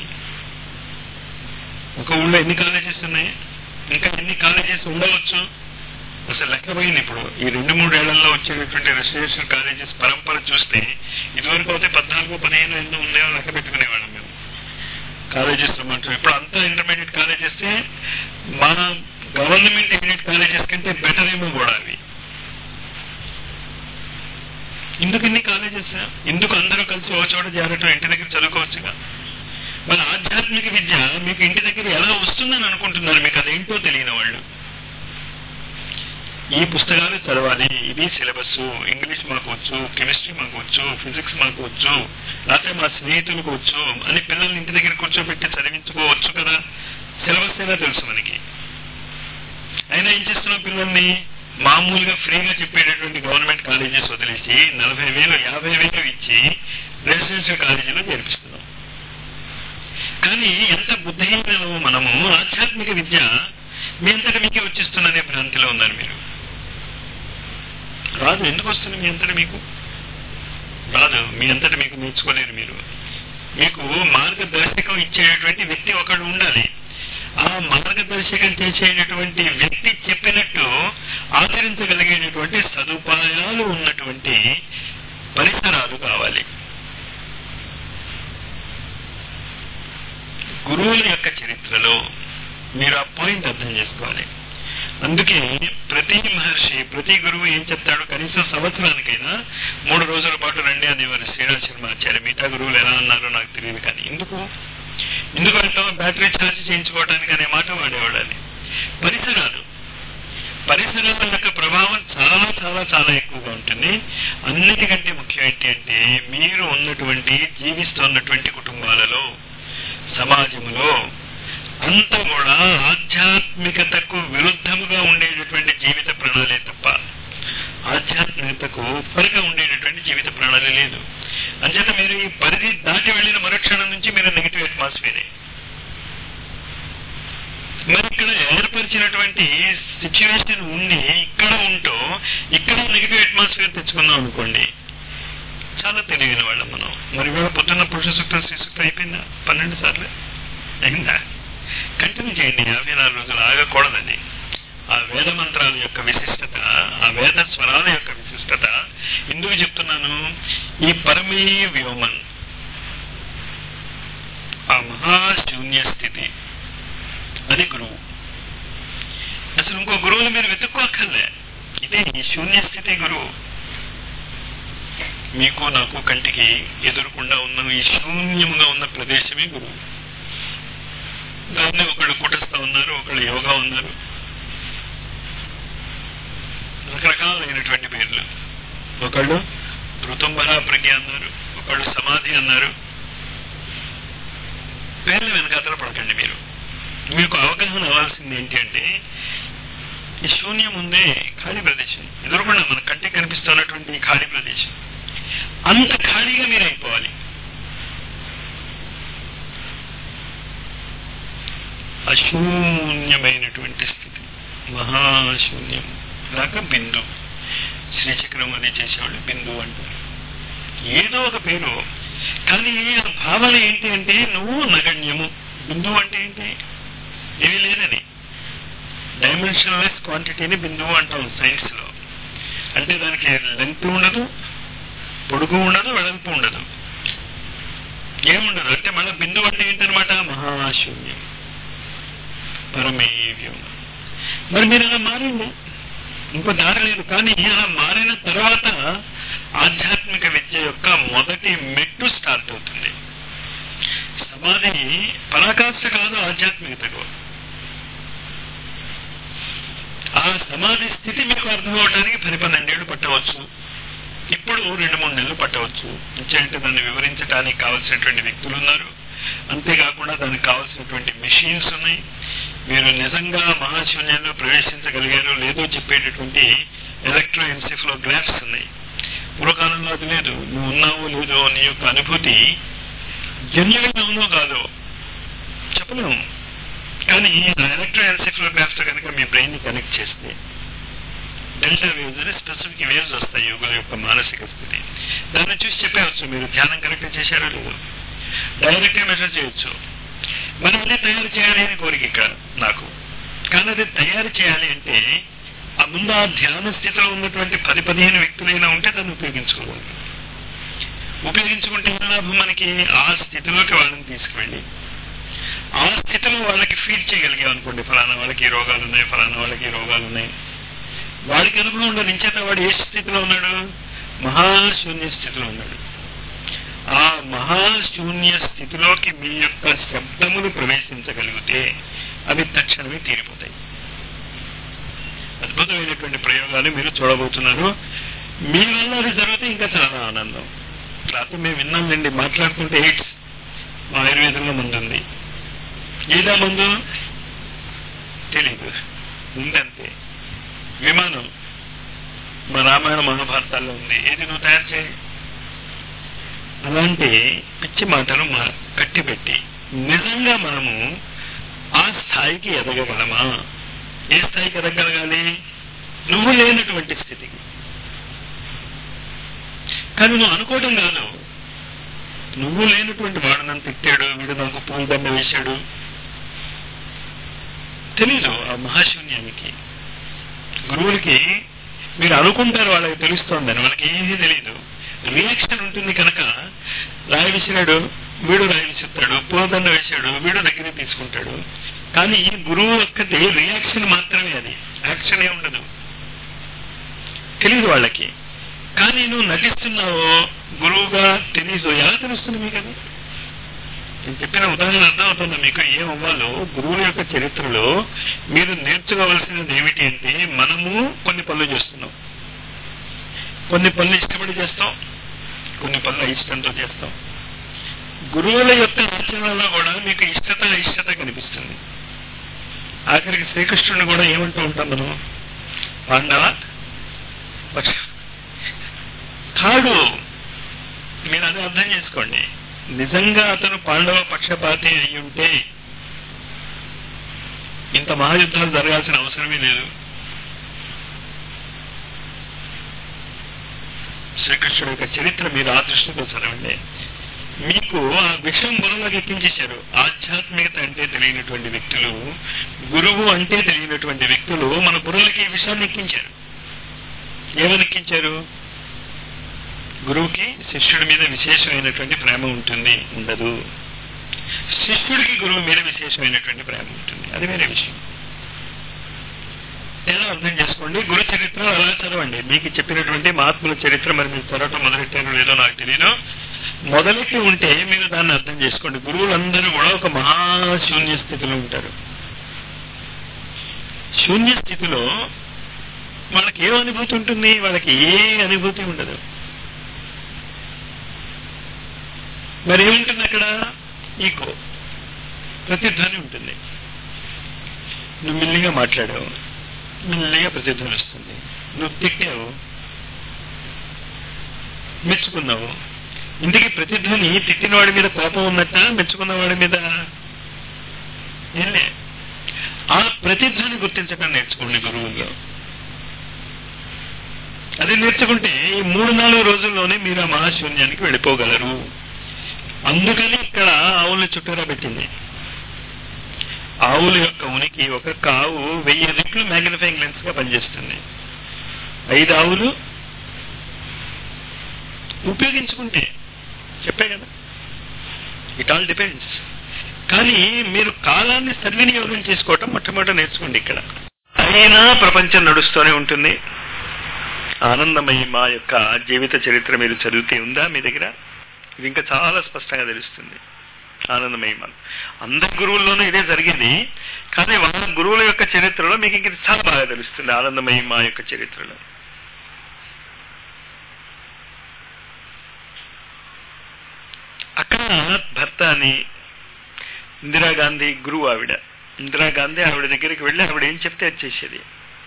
ఒక ఊళ్ళో ఎన్ని కాలేజెస్ ఉన్నాయి ఇంకా ఎన్ని కాలేజెస్ ఉండవచ్చు అసలు లెక్క పోయింది ఇప్పుడు ఈ రెండు మూడేళ్లలో వచ్చేటటువంటి రెసిడెన్షియల్ కాలేజెస్ పరంపర చూస్తే ఇదివరకు అయితే పద్నాలుగు పదిహేను ఎన్నో ఉన్నాయో లెక్క పెట్టుకునేవాళ్ళం మేము కాలేజెస్ మాత్రం ఇప్పుడు అంతా ఇంటర్మీడియట్ కాలేజెస్ మా గవర్నమెంట్ ఎయిడెడ్ కాలేజెస్ కంటే బెటర్ ఏమో కూడా అవి ఎందుకు ఇన్ని కాలేజెస్ ఎందుకు అందరూ కలిసి ఒక చోట చేరటం ఇంటి దగ్గర చదువుకోవచ్చుగా మన ఆధ్యాత్మిక విద్య మీకు ఇంటి దగ్గర ఎలా వస్తుందని అనుకుంటున్నారు మీకు అదేంటో తెలియని వాళ్ళు ఈ పుస్తకాలు చదవాలి ఇది సిలబస్ ఇంగ్లీష్ మాకు వచ్చు కెమిస్ట్రీ మాకు వచ్చు ఫిజిక్స్ మాకు వచ్చు లేకపోతే మా స్నేహితులకు వచ్చు అని పిల్లల్ని ఇంటి దగ్గర కూర్చోబెట్టి చదివించుకోవచ్చు కదా సిలబస్ అయినా తెలుసు మనకి అయినా ఏం చేస్తున్నాం పిల్లల్ని మామూలుగా ఫ్రీగా చెప్పేటటువంటి గవర్నమెంట్ కాలేజెస్ వదిలేసి నలభై వేలు యాభై వేలు ఇచ్చి రెసిడెన్షియల్ కాలేజీలో చేర్పిస్తున్నాం కానీ ఎంత బుద్ధిహీనమో మనము ఆధ్యాత్మిక విద్య మీ అంతటా మీకే వచ్చిస్తుందనే భ్రాంతిలో ఉన్నారు మీరు రాదు ఎందుకు వస్తుంది మీ అంతటా మీకు రాదు మీ అంతటా మీకు నేర్చుకోలేరు మీరు మీకు మార్గదర్శకం ఇచ్చేటటువంటి వ్యక్తి ఒకడు ఉండాలి ఆ మార్గదర్శకం చేసేటటువంటి వ్యక్తి చెప్పినట్టు ఆచరించగలిగేటటువంటి సదుపాయాలు ఉన్నటువంటి పరిసరాలు కావాలి గురువుల యొక్క చరిత్రలో మీరు ఆ పాయింట్ అర్థం చేసుకోవాలి అందుకే ప్రతి మహర్షి ప్రతి గురువు ఏం చెప్తాడు కనీసం సంవత్సరానికైనా మూడు రోజుల పాటు రండి అనేవారు శ్రీరామ్ శర్మ ఆచార్య మిగతా గురువులు ఎలా అన్నారో నాకు తెలియదు కానీ ఎందుకు ఎందుకు అంటాం బ్యాటరీ ఛార్జ్ చేయించుకోవడానికి అనే మాట వాడేవాడని పరిసరాలు పరిసరాల యొక్క ప్రభావం చాలా చాలా చాలా ఎక్కువగా ఉంటుంది అన్నిటికంటే ముఖ్యం ఏంటి అంటే మీరు ఉన్నటువంటి జీవిస్తున్నటువంటి కుటుంబాలలో సమాజంలో అంత కూడా ఆధ్యాత్మికతకు విరుద్ధముగా ఉండేటటువంటి జీవిత ప్రణాళే తప్ప ఆధ్యాత్మికతకు ఉపరిగా ఉండేటటువంటి జీవిత ప్రణాళి లేదు అంచేత మీరు ఈ పరిధి దాటి వెళ్లిన మరుక్షణం నుంచి మీరు నెగిటివ్ అట్మాస్ఫియరే మరి ఇక్కడ ఏర్పరిచినటువంటి సిచ్యువేషన్ ఉండి ఇక్కడ ఉంటూ ఇక్కడ నెగిటివ్ అట్మాస్ఫియర్ తెచ్చుకుందాం అనుకోండి చాలా తెలియని వాళ్ళం మనం మరి ఇవాళ పొద్దున్న పురుష సూక్తం శ్రీ సూక్తం అయిపోయిందా పన్నెండు సార్లు అయిందా కంటిన్యూ చేయండి యాభై నాలుగు రోజులు ఆగకూడదని ఆ వేద మంత్రాల యొక్క విశిష్టత ఆ వేద స్వరాల యొక్క విశిష్టత ఎందుకు చెప్తున్నాను ఈ పరమే వ్యోమన్ ఆ మహాశూన్య స్థితి అది గురువు అసలు ఇంకో గురువుని మీరు వెతుక్కోక్కర్లే ఇదే ఈ శూన్య స్థితి గురువు మీకు నాకు కంటికి ఎదురుకుండా ఉన్న ఈ శూన్యముగా ఉన్న ప్రదేశమే గురువు దాన్ని ఒకళ్ళు కూటస్థ ఉన్నారు ఒకళ్ళు యోగా ఉన్నారు రకరకాలైనటువంటి పేర్లు ఒకళ్ళు ఋతుంబర ప్రజ్ఞ అన్నారు ఒకళ్ళు సమాధి అన్నారు పేర్ల వెనకాతల పడకండి మీరు మీకు అవగాహన అవ్వాల్సింది ఏంటి అంటే ఈ శూన్యం ఉందే ఖాళీ ప్రదేశం ఎదురుకుండా మన కంటికి కనిపిస్తున్నటువంటి ఈ ఖాళీ ప్రదేశం అంత ఖాళీగా మీరు అయిపోవాలి అశూన్యమైనటువంటి స్థితి మహాశూన్యం లేక బిందు శ్రీచక్రం అది చేసేవాళ్ళు బిందు అంటారు ఏదో ఒక పేరు కానీ ఆ భావన ఏంటి అంటే నువ్వు నగణ్యము బిందువు అంటే ఏంటి ఏమీ లేదని డైమెన్షన్లెస్ క్వాంటిటీని బిందువు అంటాం సైన్స్ లో అంటే దానికి లెంత్ ఉండదు పొడుగు ఉండదు వెడల్పు ఉండదు ఏముండదు అంటే మళ్ళీ బిందువు అంటే ఏంటనమాట మహాశూన్యం పరమేవ్యం మరి మీరు అలా మారండి ఇంకో దారి లేదు కానీ అలా మారిన తర్వాత ఆధ్యాత్మిక విద్య యొక్క మొదటి మెట్టు స్టార్ట్ అవుతుంది సమాధి పరాకాష్ఠ కాదు ఆధ్యాత్మికతకు ఆ సమాధి స్థితి మీకు అర్థం అవడానికి పది పన్నెండేళ్లు పట్టవచ్చు ఇప్పుడు రెండు మూడు నెలలు పట్టవచ్చు అంటే దాన్ని వివరించడానికి కావలసినటువంటి వ్యక్తులు ఉన్నారు అంతేకాకుండా దానికి కావలసినటువంటి మెషిన్స్ ఉన్నాయి మీరు నిజంగా మహాశూన్యంలో ప్రవేశించగలిగారో లేదో చెప్పేటటువంటి ఎలక్ట్రో ఎన్సెఫ్లోగ్రాఫ్స్ ఉన్నాయి పూర్వకాలంలో అది లేదు నువ్వు ఉన్నావో లేదో నీ యొక్క అనుభూతి జన్యుగా అవునో కాదో చెప్పలేము కానీ ఎలక్ట్రో ఎన్సెఫ్లోగ్రాఫ్స్ కనుక మీ బ్రెయిన్ ని కనెక్ట్ చేస్తే డెల్టా వేవ్స్ అని స్పెసిఫిక్ వేవ్స్ వస్తాయి యోగుల యొక్క మానసిక స్థితి దాన్ని చూసి చెప్పేవచ్చు మీరు ధ్యానం కరెక్ట్ చేశారో లేదో డైరెక్ట్ గా మెసేజ్ చేయొచ్చు మనం అదే తయారు చేయాలి అని కోరిక ఇక్కడ నాకు కానీ అది తయారు చేయాలి అంటే ఆ ముందు ఆ ధ్యాన స్థితిలో ఉన్నటువంటి పది పదిహేను వ్యక్తులైనా ఉంటే దాన్ని ఉపయోగించుకోవాలి ఉపయోగించుకుంటే ఏం లాభం మనకి ఆ స్థితిలోకి వాళ్ళని తీసుకువెళ్ళి ఆ స్థితిలో వాళ్ళకి ఫీడ్ చేయగలిగాం అనుకోండి ఫలానా వాళ్ళకి ఈ రోగాలు ఉన్నాయి ఫలానా వాళ్ళకి ఈ రోగాలు ఉన్నాయి వాడికి అనుభవం ఉండదు ఇంచేత వాడు ఏ స్థితిలో ఉన్నాడు మహాశూన్య స్థితిలో ఉన్నాడు ఆ మహాశూన్య స్థితిలోకి మీ యొక్క శబ్దములు ప్రవేశించగలిగితే అవి తక్షణమే తీరిపోతాయి అద్భుతమైనటువంటి ప్రయోగాలు మీరు చూడబోతున్నారు మీ వల్ల అది జరిగితే ఇంకా చాలా ఆనందం రాత్రి మేము విన్నాంలేండి మాట్లాడుతుంటే ఎయిడ్స్ మా ఆయుర్వేదంలో ముందుంది ఏదా ముందు తెలీదు ఉందంతే విమానం మా రామాయణ మహాభారతాల్లో ఉంది ఏది నువ్వు తయారు చేయి అలాంటి పిచ్చి మాటలు మా కట్టిపెట్టి నిజంగా మనము ఆ స్థాయికి ఎదగగలమా ఏ స్థాయికి ఎదగలగాలి నువ్వు లేనటువంటి స్థితికి కానీ నువ్వు అనుకోవడం కాదు నువ్వు లేనటువంటి వాడు నన్ను తిట్టాడు వీడు నాకు పూలదండ వేశాడు తెలీదు ఆ మహాశూన్యానికి గురువులకి మీరు అనుకుంటారు వాళ్ళకి తెలుస్తోందని వాళ్ళకి ఏమీ తెలియదు రియాక్షన్ ఉంటుంది కనుక రాయి విసిరాడు వీడు రాయి విసురుతాడు పూలదండ వేశాడు వీడు దగ్గర తీసుకుంటాడు కానీ ఈ గురువు ఒక్కటి రియాక్షన్ మాత్రమే అది యాక్షన్ ఏ ఉండదు తెలియదు వాళ్ళకి కానీ నువ్వు నటిస్తున్నావో గురువుగా తెలీదు ఎలా తెలుస్తుంది మీకు అది నేను చెప్పిన ఉదాహరణ అర్థం అవుతుంది మీకు ఏం అవ్వాలో గురువుల యొక్క చరిత్రలో మీరు నేర్చుకోవాల్సినది ఏమిటి అంటే మనము కొన్ని పనులు చేస్తున్నాం కొన్ని పనులు ఇష్టపడి చేస్తాం కొన్ని పనులు అయిష్టంతో చేస్తాం గురువుల యొక్క ఆచరణలో కూడా మీకు ఇష్టత అయిష్టత కనిపిస్తుంది ఆఖరికి శ్రీకృష్ణుని కూడా ఏమంటూ ఉంటాం మనం పాండవ పక్ష కాడు మీరు అది అర్థం చేసుకోండి నిజంగా అతను పాండవ పక్షపాతి అయి ఉంటే ఇంత మహాయుద్ధాలు జరగాల్సిన అవసరమే లేదు శ్రీకృష్ణుడు యొక్క చరిత్ర మీరు ఆ దృష్టితో చదవండి మీకు ఆ విషయం బుర్రలోకి ఎక్కించేశారు ఆధ్యాత్మికత అంటే తెలియనటువంటి వ్యక్తులు గురువు అంటే తెలియనటువంటి వ్యక్తులు మన బుర్రలకి ఈ విషయాన్ని ఎక్కించారు ఏమని ఎక్కించారు గురువుకి శిష్యుడి మీద విశేషమైనటువంటి ప్రేమ ఉంటుంది ఉండదు శిష్యుడికి గురువు మీద విశేషమైనటువంటి ప్రేమ ఉంటుంది అది వేరే విషయం ఎలా అర్థం చేసుకోండి గురు చరిత్ర అలా చదవండి మీకు చెప్పినటువంటి మహాత్ముల చరిత్ర మరి మీరు చదవటం మొదలెట్టారో లేదో నాకు తెలియదు మొదలెట్టి ఉంటే మీరు దాన్ని అర్థం చేసుకోండి గురువులందరూ కూడా ఒక మహాశూన్య స్థితిలో ఉంటారు శూన్య స్థితిలో వాళ్ళకి ఏం అనుభూతి ఉంటుంది వాళ్ళకి ఏ అనుభూతి ఉండదు మరి ఏముంటుంది అక్కడ ఈకో ప్రతిధ్వని ఉంటుంది నువ్వు మెల్లిగా మాట్లాడావు మెల్లిగా ప్రతిధ్వని వస్తుంది నువ్వు తిట్టావు మెచ్చుకున్నావు ఇంటికి ప్రతిధ్వని తిట్టిన వాడి మీద కోపం ఉన్నట్ట మెచ్చుకున్న వాడి మీద ఏలే ఆ ప్రతిధ్వని గుర్తించడం నేర్చుకోండి గురువుల్లో అది నేర్చుకుంటే ఈ మూడు నాలుగు రోజుల్లోనే మీరు ఆ మహాశూన్యానికి వెళ్ళిపోగలరు అందుకని ఇక్కడ ఆవుల్ని చుట్టూరా పెట్టింది ఆవుల యొక్క ఉనికి ఒక కావు వెయ్యి రెట్లు మ్యాగ్నిఫైయింగ్ లెన్స్ గా పనిచేస్తుంది ఐదు ఆవులు ఉపయోగించుకుంటే చెప్పే కదా ఇట్ ఆల్ డిపెండ్స్ కానీ మీరు కాలాన్ని సద్వినియోగం చేసుకోవటం మొట్టమొదట నేర్చుకోండి ఇక్కడ అయినా ప్రపంచం నడుస్తూనే ఉంటుంది ఆనందమయ్యి మా యొక్క జీవిత చరిత్ర మీరు చదివితే ఉందా మీ దగ్గర ఇది ఇంకా చాలా స్పష్టంగా తెలుస్తుంది ఆనందమయమాలు అందరి గురువుల్లోనూ ఇదే జరిగింది కానీ వాళ్ళ గురువుల యొక్క చరిత్రలో మీకు ఇంక ఇది చాలా బాగా తెలుస్తుంది ఆనందమయమా యొక్క చరిత్రలో అక్కడ భర్త అని ఇందిరాగాంధీ గురువు ఆవిడ ఇందిరాగాంధీ ఆవిడ దగ్గరికి వెళ్ళి ఆవిడ ఏం చెప్తే అది చేసేది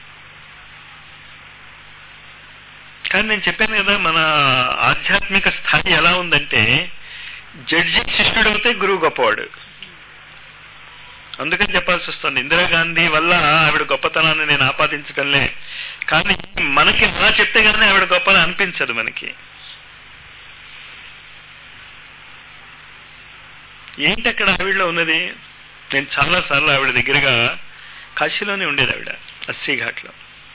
కానీ నేను చెప్పాను కదా మన ఆధ్యాత్మిక స్థాయి ఎలా ఉందంటే జడ్జి శిష్యుడు అయితే గురువు గొప్పవాడు అందుకని చెప్పాల్సి వస్తుంది ఇందిరాగాంధీ వల్ల ఆవిడ గొప్పతనాన్ని నేను ఆపాదించడంలే కానీ మనకి అలా చెప్తే కానీ ఆవిడ గొప్పని అనిపించదు మనకి ఏంటి అక్కడ ఆవిడలో ఉన్నది నేను చాలా సార్లు ఆవిడ దగ్గరగా కాశీలోనే ఉండేది ఆవిడ అస్సీ ఘాట్లో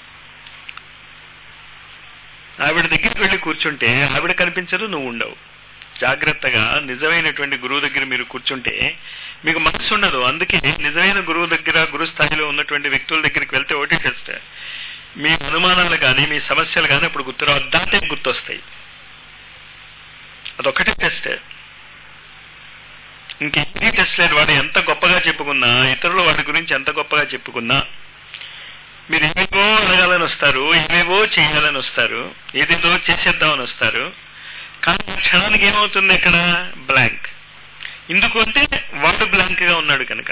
ఆవిడ దగ్గరికి వెళ్ళి కూర్చుంటే ఆవిడ కనిపించదు నువ్వు ఉండవు జాగ్రత్తగా నిజమైనటువంటి గురువు దగ్గర మీరు కూర్చుంటే మీకు మనసు ఉండదు అందుకే నిజమైన గురువు దగ్గర గురు స్థాయిలో ఉన్నటువంటి వ్యక్తుల దగ్గరికి వెళ్తే ఒకటి టెస్ట్ మీ అనుమానాలు కానీ మీ సమస్యలు కానీ అప్పుడు గుర్తురావు దాటే గుర్తొస్తాయి అదొక్కటే టెస్ట్ ఇంకేమీ టెస్ట్ లేదు వాడు ఎంత గొప్పగా చెప్పుకున్నా ఇతరులు వాడి గురించి ఎంత గొప్పగా చెప్పుకున్నా మీరు ఏమేవో అడగాలని వస్తారు ఏమేవో చేయాలని వస్తారు ఏదేదో చేసేద్దామని వస్తారు కానీ ఆ క్షణానికి ఏమవుతుంది ఇక్కడ బ్లాంక్ ఎందుకు అంటే వాడు బ్లాంక్ గా ఉన్నాడు కనుక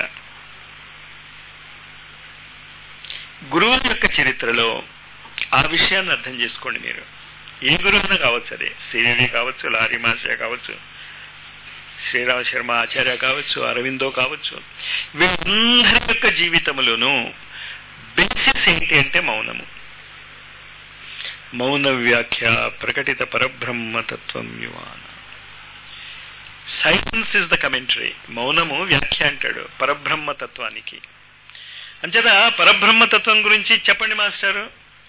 గురువుల యొక్క చరిత్రలో ఆ విషయాన్ని అర్థం చేసుకోండి మీరు ఏ గురువున కావచ్చు అదే శ్రీదేవి కావచ్చు లారీ మాస్టర్ కావచ్చు శ్రీరామ శర్మ ఆచార్య కావచ్చు అరవిందో కావచ్చు వీళ్ళందరి యొక్క జీవితంలోనూ బేసిస్ ఏంటి అంటే మౌనము మౌన వ్యాఖ్య ప్రకటిత పరబ్రహ్మతత్వం యువాన సైలెన్స్ ఇస్ ద కమెంటరీ మౌనము వ్యాఖ్య అంటాడు పరబ్రహ్మతత్వానికి అంచేత పరబ్రహ్మతత్వం గురించి చెప్పండి మాస్టారు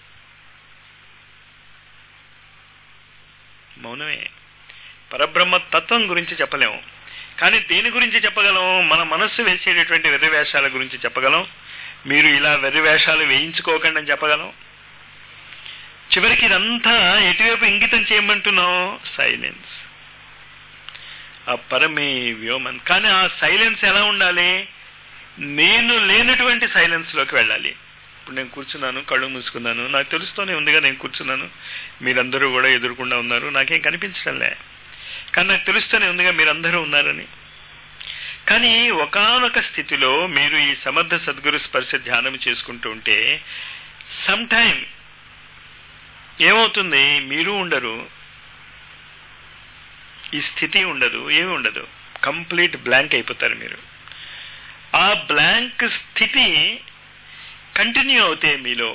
మౌనమే పరబ్రహ్మ తత్వం గురించి చెప్పలేము కానీ దేని గురించి చెప్పగలం మన మనస్సు వేసేటటువంటి వెర్రి వేషాల గురించి చెప్పగలం మీరు ఇలా వెర్రి వేషాలు వేయించుకోకండి అని చెప్పగలం చివరికి ఇదంతా ఎటువైపు ఇంగితం చేయమంటున్నాం సైలెన్స్ ఆ పరమే వ్యోమన్ కానీ ఆ సైలెన్స్ ఎలా ఉండాలి నేను లేనటువంటి సైలెన్స్ లోకి వెళ్ళాలి ఇప్పుడు నేను కూర్చున్నాను కళ్ళు మూసుకున్నాను నాకు తెలుస్తూనే ఉందిగా నేను కూర్చున్నాను మీరందరూ కూడా ఎదురుకుండా ఉన్నారు నాకేం కనిపించడంలే కానీ నాకు తెలుస్తూనే ఉందిగా మీరందరూ ఉన్నారని కానీ ఒకనొక స్థితిలో మీరు ఈ సమర్థ సద్గురు స్పర్శ ధ్యానం చేసుకుంటూ ఉంటే సమ్ టైం ఏమవుతుంది మీరు ఉండరు ఈ స్థితి ఉండదు ఏమి ఉండదు కంప్లీట్ బ్లాంక్ అయిపోతారు మీరు ఆ బ్లాంక్ స్థితి కంటిన్యూ అవుతే మీలో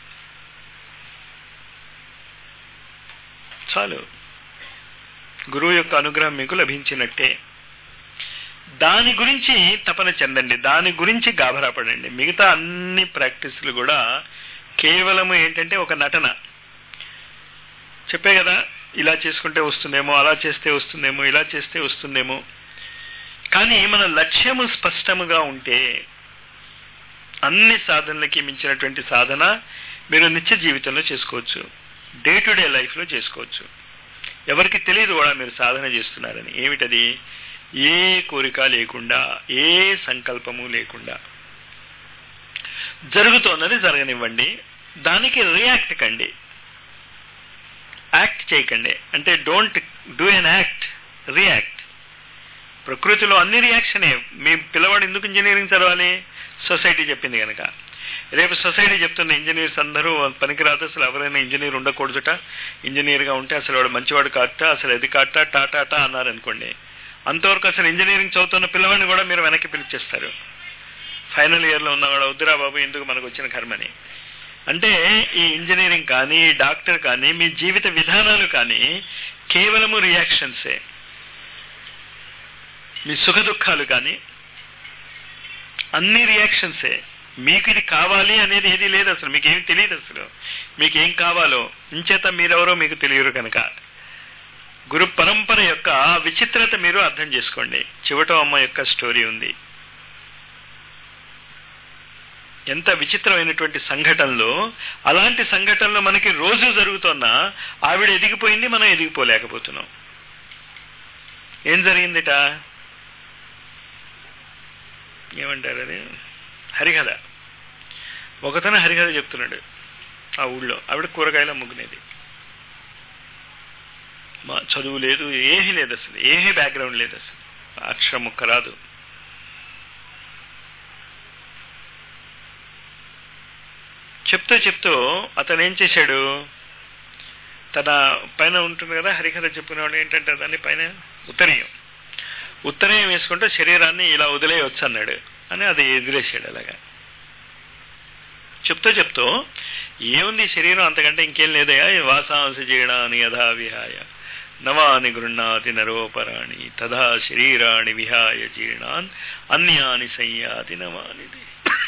చాలు గురువు యొక్క అనుగ్రహం మీకు లభించినట్టే దాని గురించి తపన చెందండి దాని గురించి గాభరాపడండి మిగతా అన్ని ప్రాక్టీసులు కూడా కేవలము ఏంటంటే ఒక నటన చెప్పే కదా ఇలా చేసుకుంటే వస్తుందేమో అలా చేస్తే వస్తుందేమో ఇలా చేస్తే వస్తుందేమో కానీ మన లక్ష్యము స్పష్టముగా ఉంటే అన్ని సాధనలకి మించినటువంటి సాధన మీరు నిత్య జీవితంలో చేసుకోవచ్చు డే టు డే లైఫ్లో చేసుకోవచ్చు ఎవరికి తెలియదు కూడా మీరు సాధన చేస్తున్నారని ఏమిటది ఏ కోరిక లేకుండా ఏ సంకల్పము లేకుండా జరుగుతోన్నది జరగనివ్వండి దానికి రియాక్ట్ కండి యాక్ట్ చేయకండి అంటే don't do an act react ప్రకృతిలో అన్ని రియాక్షనే మీ పిల్లవాడు ఎందుకు ఇంజనీరింగ్ చదవాలి సొసైటీ చెప్పింది కనుక రేపు సొసైటీ చెప్తున్న ఇంజనీర్స్ అందరూ పనికిరాదు అసలు ఎవరైనా ఇంజనీర్ ఉండకూడదుట ఇంజనీర్గా ఉంటే అసలు వాడు మంచివాడు కాట అసలు అది కాట టాటాటా అన్నారనుకోండి అంతవరకు అసలు ఇంజనీరింగ్ చదువుతున్న పిల్లవాడిని కూడా మీరు వెనక్కి పిలిచేస్తారు ఫైనల్ ఇయర్లో ఉన్నవాడు వద్దురా బాబు ఎందుకు మనకు వచ్చిన కర్మని అంటే ఈ ఇంజనీరింగ్ కానీ ఈ డాక్టర్ కానీ మీ జీవిత విధానాలు కానీ కేవలము రియాక్షన్సే మీ సుఖ దుఃఖాలు కానీ అన్ని రియాక్షన్సే మీకు ఇది కావాలి అనేది ఏది లేదు అసలు మీకు ఏమి తెలియదు అసలు మీకు ఏం కావాలో ఇంచేత మీరెవరో మీకు తెలియరు కనుక గురు పరంపర యొక్క విచిత్రత మీరు అర్థం చేసుకోండి చివటో అమ్మ యొక్క స్టోరీ ఉంది ఎంత విచిత్రమైనటువంటి సంఘటనలో అలాంటి సంఘటనలో మనకి రోజు జరుగుతున్నా ఆవిడ ఎదిగిపోయింది మనం ఎదిగిపోలేకపోతున్నాం ఏం జరిగిందిట ఏమంటారు అది హరికథ ఒకతను హరికథ చెప్తున్నాడు ఆ ఊళ్ళో ఆవిడ కూరగాయలు అమ్ముకునేది మా చదువు లేదు ఏమీ లేదు అసలు ఏమీ బ్యాక్గ్రౌండ్ లేదు అసలు అక్షరం ముక్క రాదు చెప్తూ చెప్తూ అతను ఏం చేశాడు తన పైన ఉంటుంది కదా హరికథ చెప్పుకునేవాడు ఏంటంటే దాన్ని పైన ఉత్తరీయం ఉత్తరీయం వేసుకుంటూ శరీరాన్ని ఇలా వదిలేయవచ్చు అన్నాడు అని అది ఎదిరేసాడు అలాగా చెప్తూ చెప్తూ ఏముంది శరీరం అంతకంటే ఇంకేం లేదయా వాసాంశ జీర్ణాని యథా విహాయ నవాని గృహ్ణాతి నరోపరాణి తథా శరీరాణి విహాయ జీర్ణాన్ అన్యాని సంయాతి నవానిది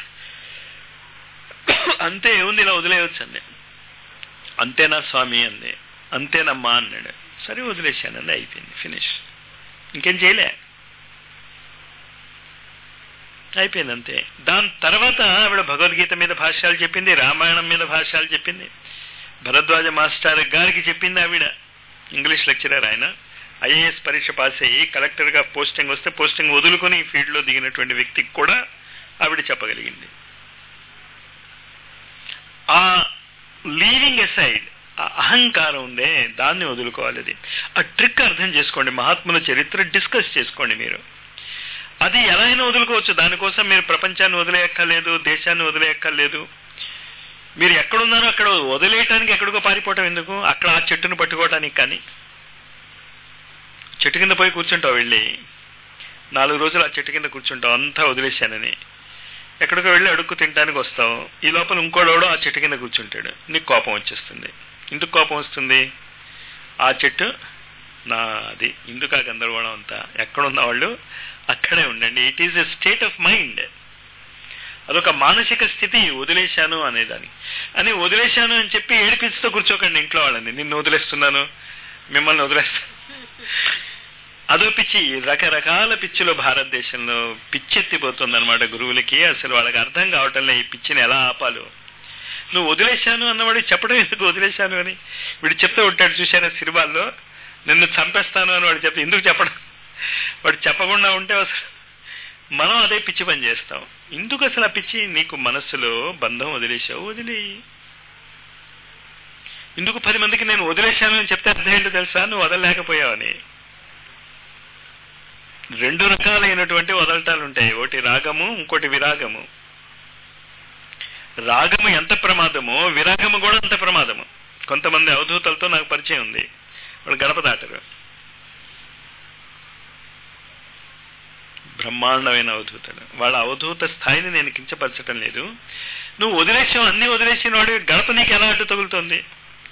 అంతే ఏముంది ఇలా వదిలేయచ్చు అండి అంతేనా స్వామి అంది అంతేనమ్మా అన్నాడు సరే వదిలేశానండి అయిపోయింది ఫినిష్ ఇంకేం చేయలే అయిపోయింది అంతే దాని తర్వాత ఆవిడ భగవద్గీత మీద భాష్యాలు చెప్పింది రామాయణం మీద భాష్యాలు చెప్పింది భరద్వాజ మాస్టర్ గారికి చెప్పింది ఆవిడ ఇంగ్లీష్ లెక్చరర్ ఆయన ఐఏఎస్ పరీక్ష పాస్ అయ్యి కలెక్టర్గా పోస్టింగ్ వస్తే పోస్టింగ్ వదులుకొని ఈ ఫీల్డ్లో దిగినటువంటి వ్యక్తికి కూడా ఆవిడ చెప్పగలిగింది ఆ లీవింగ్ ఎసైడ్ ఆ అహంకారం ఉందే దాన్ని వదులుకోవాలి అది ఆ ట్రిక్ అర్థం చేసుకోండి మహాత్ముల చరిత్ర డిస్కస్ చేసుకోండి మీరు అది ఎలా అయినా వదులుకోవచ్చు దానికోసం మీరు ప్రపంచాన్ని వదిలేయక్కర్లేదు దేశాన్ని వదిలేయక్కర్లేదు మీరు ఎక్కడున్నారో అక్కడ వదిలేయటానికి ఎక్కడికో పారిపోవటం ఎందుకు అక్కడ ఆ చెట్టును పట్టుకోవటానికి కానీ చెట్టు కింద పోయి కూర్చుంటావు వెళ్ళి నాలుగు రోజులు ఆ చెట్టు కింద కూర్చుంటావు అంతా వదిలేశానని ఎక్కడికో వెళ్ళి అడుక్కు తినడానికి వస్తావు ఈ లోపల ఇంకోడోడో ఆ చెట్టు కింద కూర్చుంటాడు నీకు కోపం వచ్చేస్తుంది ఎందుకు కోపం వస్తుంది ఆ చెట్టు నాది ఎందుకు ఆ గందరగోళం అంతా ఎక్కడున్న వాళ్ళు అక్కడే ఉండండి it is a state of mind అదొక మానసిక స్థితి వదిలేశాను అనేదాన్ని అని వదిలేశాను అని చెప్పి ఏడిపిస్తూ కూర్చోకండి ఇంట్లో వాళ్ళని నిన్ను వదిలేస్తున్నాను మిమ్మల్ని వదిలేస్తాను అదో పిచ్చి రకరకాల పిచ్చిలో భారతదేశంలో పిచ్చెత్తిపోతుంది అనమాట గురువులకి అసలు వాళ్ళకి అర్థం కావటంలే ఈ పిచ్చిని ఎలా ఆపాలో నువ్వు వదిలేశాను అన్నవాడు చెప్పడం ఎందుకు వదిలేశాను అని వీడు చెప్తూ ఉంటాడు చూశాను సినిమాల్లో నిన్ను చంపేస్తాను అని వాడు చెప్తే ఎందుకు చెప్పడం వాడు చెప్పకుండా ఉంటే అసలు మనం అదే పిచ్చి పని చేస్తాం ఎందుకు అసలు ఆ పిచ్చి నీకు మనస్సులో బంధం వదిలేశావు వదిలే ఎందుకు పది మందికి నేను వదిలేశాను అని చెప్తే అర్థం ఏంటో తెలుసా నువ్వు వదలలేకపోయావని రెండు రకాలైనటువంటి వదలటాలు ఉంటాయి ఒకటి రాగము ఇంకోటి విరాగము రాగము ఎంత ప్రమాదమో విరాగము కూడా అంత ప్రమాదము కొంతమంది అవధూతలతో నాకు పరిచయం ఉంది వాళ్ళు గడప దాటరు బ్రహ్మాండమైన అవధూతలు వాళ్ళ అవధూత స్థాయిని నేను కించపరచటం లేదు నువ్వు వదిలేసావు అన్ని వదిలేసిన వాడు గడప నీకు ఎలా అడ్డు తగులుతోంది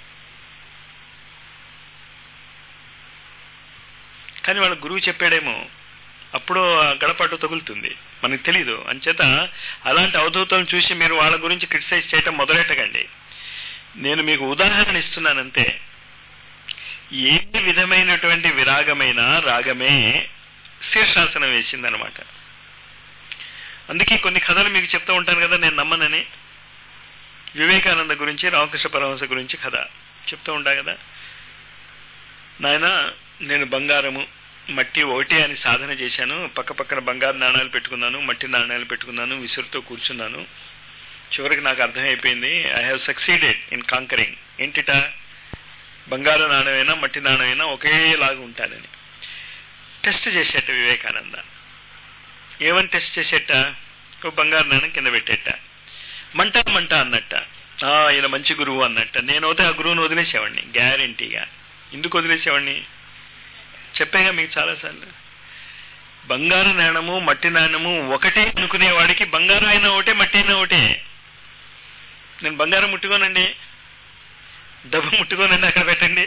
కానీ వాళ్ళ గురువు చెప్పాడేమో అప్పుడు ఆ గడప అడ్డు తగులుతుంది మనకు తెలీదు అంచేత అలాంటి అవధూతలను చూసి మీరు వాళ్ళ గురించి క్రిటిసైజ్ చేయటం మొదలెట్టకండి నేను మీకు ఉదాహరణ ఇస్తున్నానంతే ఏ విధమైనటువంటి విరాగమైన రాగమే శీర్షాసనం వేసిందనమాట అందుకే కొన్ని కథలు మీకు చెప్తూ ఉంటాను కదా నేను నమ్మనని వివేకానంద గురించి రామకృష్ణ పరమహంస గురించి కథ చెప్తూ ఉంటా కదా నాయన నేను బంగారము మట్టి ఒకటే అని సాధన చేశాను పక్క పక్కన బంగారు నాణాలు పెట్టుకున్నాను మట్టి నాణాలు పెట్టుకున్నాను విసురుతో కూర్చున్నాను చివరికి నాకు అర్థమైపోయింది I have succeeded in conquering ఏంటిట బంగారు నాణ్యమైనా మట్టి నాణ్యమైనా ఒకేలాగా ఉంటానని టెస్ట్ చేసేట వివేకానంద ఏమని టెస్ట్ చేసేట ఒక బంగారు నాణ్యం కింద పెట్టేట మంట మంట అన్నట్ట ఆ ఈయన మంచి గురువు అన్నట్ట నేనైతే ఆ గురువుని వదిలేసేవాడిని గ్యారంటీగా ఎందుకు వదిలేసేవాడిని చెప్పాగా మీకు చాలాసార్లు బంగారు నాణము మట్టి నాణము ఒకటే అనుకునేవాడికి బంగారం అయినా ఒకటే మట్టి అయినా ఒకటే నేను బంగారం ముట్టుకోనండి డబ్బు ముట్టుకోనండి అక్కడ పెట్టండి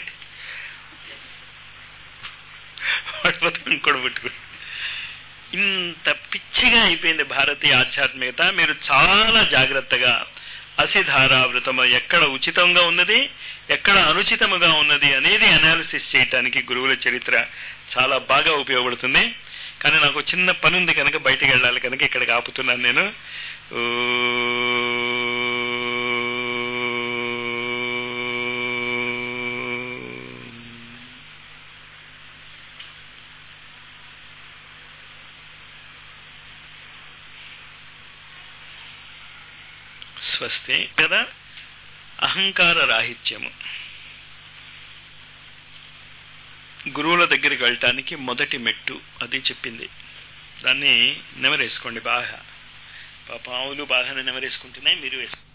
ఇంకోటి ముట్టుకో ఇంత పిచ్చిగా అయిపోయింది భారతీయ ఆధ్యాత్మికత మీరు చాలా జాగ్రత్తగా అసిధారావృతము ఎక్కడ ఉచితంగా ఉన్నది ఎక్కడ అనుచితముగా ఉన్నది అనేది అనాలిసిస్ చేయటానికి గురువుల చరిత్ర చాలా బాగా ఉపయోగపడుతుంది కానీ నాకు చిన్న పని ఉంది కనుక బయటికి వెళ్ళాలి కనుక ఇక్కడికి ఆపుతున్నాను నేను వస్తే కదా అహంకార రాహిత్యము గురువుల దగ్గరికి వెళ్ళటానికి మొదటి మెట్టు అది చెప్పింది దాన్ని నెమరేసుకోండి బాగా పాప ఆవులు బాగానే నెమరేసుకుంటున్నాయి మీరు వేసుకోండి